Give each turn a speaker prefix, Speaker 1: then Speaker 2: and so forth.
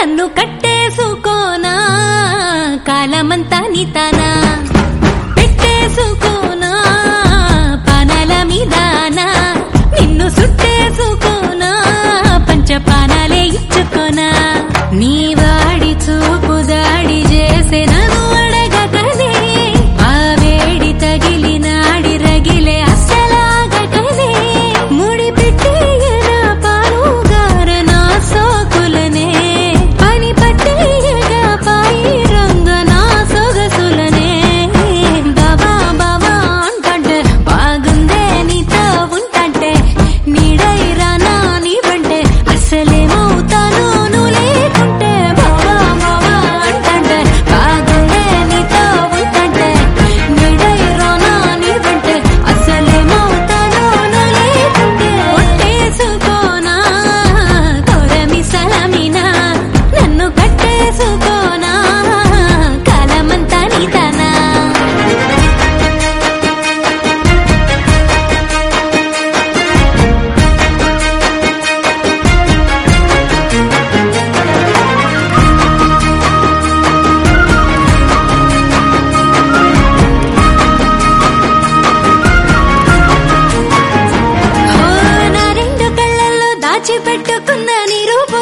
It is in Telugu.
Speaker 1: నన్ను కట్టేసుకోనా కాలమంతా నీతానా పెట్టేసుకోనా పానాల మీదానా నిన్ను సుట్టేసుకోనా పంచపానాలే ఇచ్చుకోనా నీ వాడి చూపు దాడి చేసే నన్ను అడగకనే ఆ వేడి తగిలి నాడి రగిలే అస్సలాగకనే ముడి పెట్టేయరా పాలుగార నా సోకులనే పని పట్టేయగా పాయి రంగ నా సొగసులనే బాబా బాబా అంటంటే బాగుందే నీతో ఉంటంటే నీడై రానా నీవంటే అసలేమవుతాను నువ్వు లేకుంటే బాబా బాబా అంటంటే బాగుందే నీతో ఉంటంటే నీడై రానా నీవంటే అసలేమవుతాను నువ్వు లేకుంటే ఒట్టేసుకోనా కొరమి సలమినా నన్ను కట్టేసుకోనా కాలమంతా నీతనా ఓ నా రెండు కళ్ళల్లో దాచిపెట్టుకున్న నీ రూపు